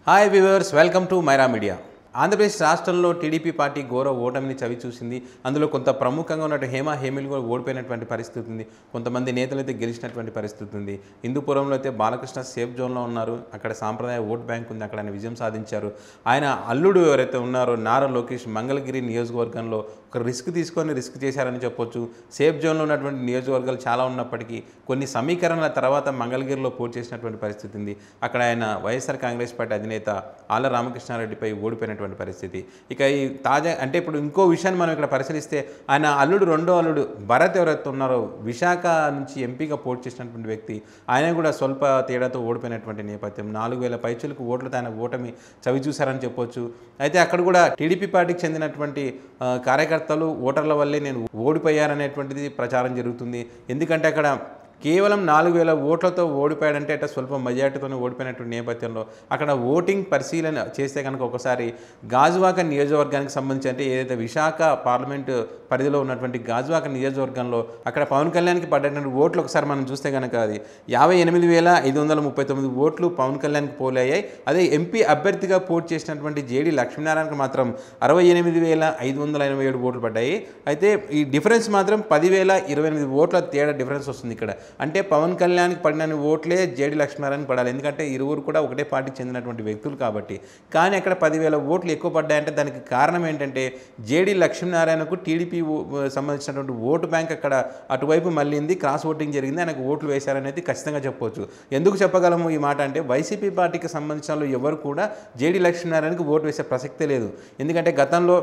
hi viewers welcome to Myra media Andhra Pradesh రాష్ట్రంలో TDP party ఘోర ఓటమిని చవి చూసింది అందులో కొంత ప్రముఖంగా ఉన్నట్టు హేమ హేమిలు కూడా ఓడిపోయినటువంటి పరిస్థితి ఉంది కొంతమంది నేతలు అయితే గెలిచినటువంటి పరిస్థితి ఉంది హిందూపురంలో అయితే బాలకృష్ణ సేఫ్ జోన్లో ఉన్నారు అక్కడ సాంప్రదాయ ఓట్ బ్యాంక్ ఉంది అక్కడ ఆయన విజయం సాధించారు ఆయన అల్లుడు ఎవరైతే ఉన్నారో నారా లోకేష్ మంగళగిరి నియోజకవర్గంలో ఒక రిస్క్ తీసుకొని రిస్క్ చేశారని చెప్పొచ్చు సేఫ్ జోన్లో ఉన్నటువంటి నియోజకవర్గాలు చాలా ఉన్నప్పటికీ కొన్ని సమీకరణల తర్వాత మంగళగిరిలో పోటీ చేసినటువంటి పరిస్థితి ఉంది అక్కడ ఆయన వైఎస్ఆర్ కాంగ్రెస్ పార్టీ అధినేత ఆళ్ళ రామకృష్ణారెడ్డిపై ఓడిపోయినటువంటి పరిస్థితి ఇక ఈ తాజా అంటే ఇప్పుడు ఇంకో విషయాన్ని మనం ఇక్కడ పరిశీలిస్తే ఆయన అల్లుడు రెండో అల్లుడు భరత్ ఎవరైతే ఉన్నారో విశాఖ నుంచి ఎంపీగా పోటీ చేసినటువంటి వ్యక్తి ఆయన కూడా స్వల్ప తేడాతో ఓడిపోయినటువంటి నేపథ్యం నాలుగు వేల పైచులకు ఓట్లతో ఆయన ఓటమి చవి చూశారని చెప్పొచ్చు అయితే అక్కడ కూడా టీడీపీ పార్టీకి చెందినటువంటి ఆ, కార్యకర్తలు ఓటర్ల వల్లే నేను ఓడిపోయారనేటువంటిది ప్రచారం జరుగుతుంది ఎందుకంటే అక్కడ కేవలం నాలుగు వేల ఓట్లతో ఓడిపోయాడంటే అట్లా స్వల్ప మెజార్టీతోనే ఓడిపోయినటువంటి నేపథ్యంలో అక్కడ ఓటింగ్ పరిశీలన చేస్తే కనుక ఒకసారి గాజువాక నియోజకవర్గానికి సంబంధించి అంటే ఏదైతే విశాఖ పార్లమెంటు పరిధిలో ఉన్నటువంటి గాజువాక నియోజకవర్గంలో అక్కడ పవన్ కళ్యాణ్కి పడ్డటువంటి ఓట్లు ఒకసారి మనం చూస్తే కనుక అది యాభై ఎనిమిది వేల ఐదు వందల ముప్పై తొమ్మిది ఓట్లు పవన్ కళ్యాణ్కి పోలయ్యాయి అదే ఎంపీ అభ్యర్థిగా పోటీ చేసినటువంటి జేడి లక్ష్మీనారాయణకి మాత్రం అరవై ఎనిమిది వేల ఐదు వందల ఎనభై ఏడు ఓట్లు పడ్డాయి అయితే ఈ డిఫరెన్స్ మాత్రం పదివేల ఇరవై ఎనిమిది ఓట్ల తేడా డిఫరెన్స్ వస్తుంది ఇక్కడ అంటే పవన్ కళ్యాణ్కి పడిన ఓట్లే జేడి లక్ష్మీనారాయణకి పడాలి ఎందుకంటే ఇరువురు కూడా ఒకటే పార్టీకి చెందినటువంటి వ్యక్తులు కాబట్టి కానీ అక్కడ పదివేల ఓట్లు ఎక్కువ పడ్డాయంటే దానికి కారణం ఏంటంటే జేడి లక్ష్మీనారాయణకు టీడీపీ సంబంధించినటువంటి ఓటు బ్యాంక్ అక్కడ అటువైపు మళ్ళీంది క్రాస్ ఓటింగ్ జరిగింది ఆయనకు ఓట్లు వేశారనేది ఖచ్చితంగా చెప్పవచ్చు ఎందుకు చెప్పగలము ఈ మాట అంటే వైసీపీ పార్టీకి సంబంధించిన వాళ్ళు ఎవరు కూడా జేడి లక్ష్మీనారాయణకు ఓటు వేసే ప్రసక్తే లేదు ఎందుకంటే గతంలో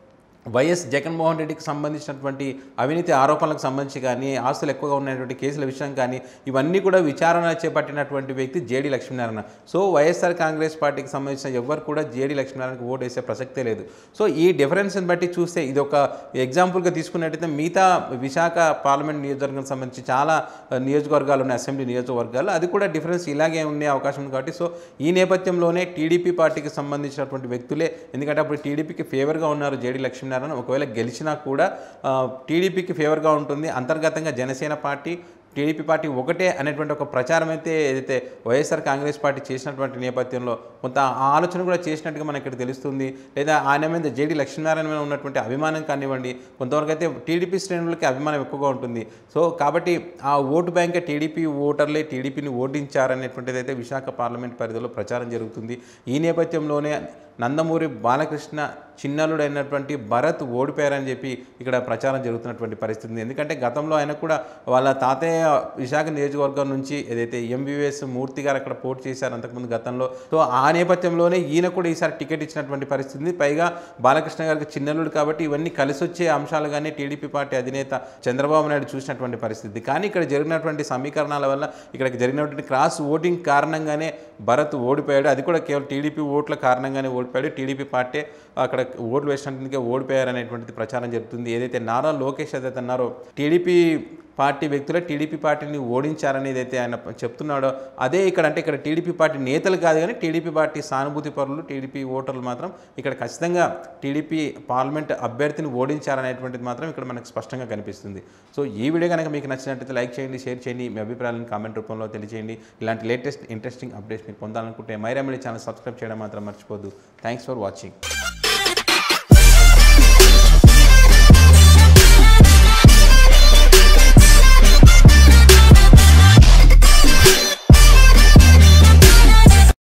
వైఎస్ జగన్మోహన్ రెడ్డికి సంబంధించినటువంటి అవినీతి ఆరోపణలకు సంబంధించి కానీ ఆస్తులు ఎక్కువగా ఉన్నటువంటి కేసుల విషయం కానీ ఇవన్నీ కూడా విచారణ చేపట్టినటువంటి వ్యక్తి JD Lakshminarayana so YSR Congress పార్టీకి సంబంధించిన ఎవరు కూడా జేడి లక్ష్మీనారాయణకి ఓటు వేసే ప్రసక్తే లేదు సో ఈ డిఫరెన్స్ని బట్టి చూస్తే ఇది ఒక ఎగ్జాంపుల్గా తీసుకున్నట్టయితే మిగతా విశాఖ పార్లమెంట్ నియోజకవర్గానికి సంబంధించి చాలా నియోజకవర్గాలు ఉన్నాయి అసెంబ్లీ నియోజకవర్గాలు అది కూడా డిఫరెన్స్ ఇలాగే ఉండే అవకాశం ఉంది కాబట్టి సో ఈ నేపథ్యంలోనే టీడీపీ పార్టీకి సంబంధించినటువంటి వ్యక్తులే ఎందుకంటే అప్పుడు టీడీపీకి ఫేవర్గా ఉన్నారు జేడీ లక్ష్మీనారాయణ ఒకవేళ గెలిచినా కూడా ఆ, టీడీపీకి ఫేవర్గా ఉంటుంది అంతర్గతంగా జనసేన పార్టీ టీడీపీ పార్టీ ఒకటే అనేటువంటి ఒక ప్రచారం అయితే ఏదైతే వైఎస్ఆర్ కాంగ్రెస్ పార్టీ చేసినటువంటి నేపథ్యంలో కొంత ఆ ఆలోచన కూడా చేసినట్టుగా మనకి ఇక్కడ తెలుస్తుంది లేదా ఆయన మీద జేడీ లక్ష్మీనారాయణ మీద ఉన్నటువంటి అభిమానం కానివ్వండి కొంతవరకు అయితే టీడీపీ శ్రేణులకి అభిమానం ఎక్కువగా ఉంటుంది సో కాబట్టి ఆ ఓటు బ్యాంకే టీడీపీ ఓటర్లే టీడీపీని ఓటించారనేటువంటిది అయితే విశాఖ పార్లమెంట్ పరిధిలో ప్రచారం జరుగుతుంది ఈ నేపథ్యంలోనే నందమూరి బాలకృష్ణ చిన్నలుడైనటువంటి భరత్ ఓడిపోయారని చెప్పి ఇక్కడ ప్రచారం జరుగుతున్నటువంటి పరిస్థితి ఉంది ఎందుకంటే గతంలో ఆయన కూడా వాళ్ళ తాతయ్య విశాఖ నియోజకవర్గం నుంచి ఏదైతే ఎంబీవీఎస్ మూర్తి గారు అక్కడ పోటీ చేశారు అంతకుముందు గతంలో సో ఆ నేపథ్యంలోనే ఈయన కూడా ఈసారి టికెట్ ఇచ్చినటువంటి పరిస్థితి ఉంది పైగా బాలకృష్ణ గారికి చిన్నలుడు కాబట్టి ఇవన్నీ కలిసి వచ్చే అంశాలుగానే టీడీపీ పార్టీ అధినేత చంద్రబాబు నాయుడు చూసినటువంటి పరిస్థితి కానీ ఇక్కడ జరిగినటువంటి సమీకరణాల వల్ల ఇక్కడ జరిగినటువంటి క్రాస్ ఓటింగ్ కారణంగానే భరత్ ఓడిపోయాడు అది కూడా కేవలం టీడీపీ ఓట్ల కారణంగానే ఓడిపోయాడు టీడీపీ పార్టీ అక్కడ ఓట్లు వేసినందుకే ఓడిపోయారు అనేటువంటిది ప్రచారం జరుగుతుంది ఏదైతే నారా లోకేష్ ఏదైతే అన్నారో టీడీపీ పార్టీ వ్యక్తులే టీడీపీ పార్టీని ఓడించారని ఏదైతే ఆయన చెప్తున్నాడో అదే ఇక్కడ అంటే ఇక్కడ టీడీపీ పార్టీ నేతలు కాదు కానీ టీడీపీ పార్టీ సానుభూతి పరులు టీడీపీ ఓటర్లు మాత్రం ఇక్కడ ఖచ్చితంగా టీడీపీ పార్లమెంట్ అభ్యర్థిని ఓడించారనేటువంటిది మాత్రం ఇక్కడ మనకు స్పష్టంగా కనిపిస్తుంది సో ఈ వీడియో కనుక మీకు నచ్చినట్లయితే లైక్ చేయండి షేర్ చేయండి మీ అభిప్రాయాలను కామెంట్ రూపంలో తెలియజేయండి ఇలాంటి లేటెస్ట్ ఇంట్రెస్టింగ్ అప్డేట్స్ మీరు పొందాలనుకుంటే మైరా మీడియా ఛానల్ సబ్స్క్రైబ్ చేయడం మాత్రం మర్చిపోద్దు థ్యాంక్స్ ఫర్ వాచింగ్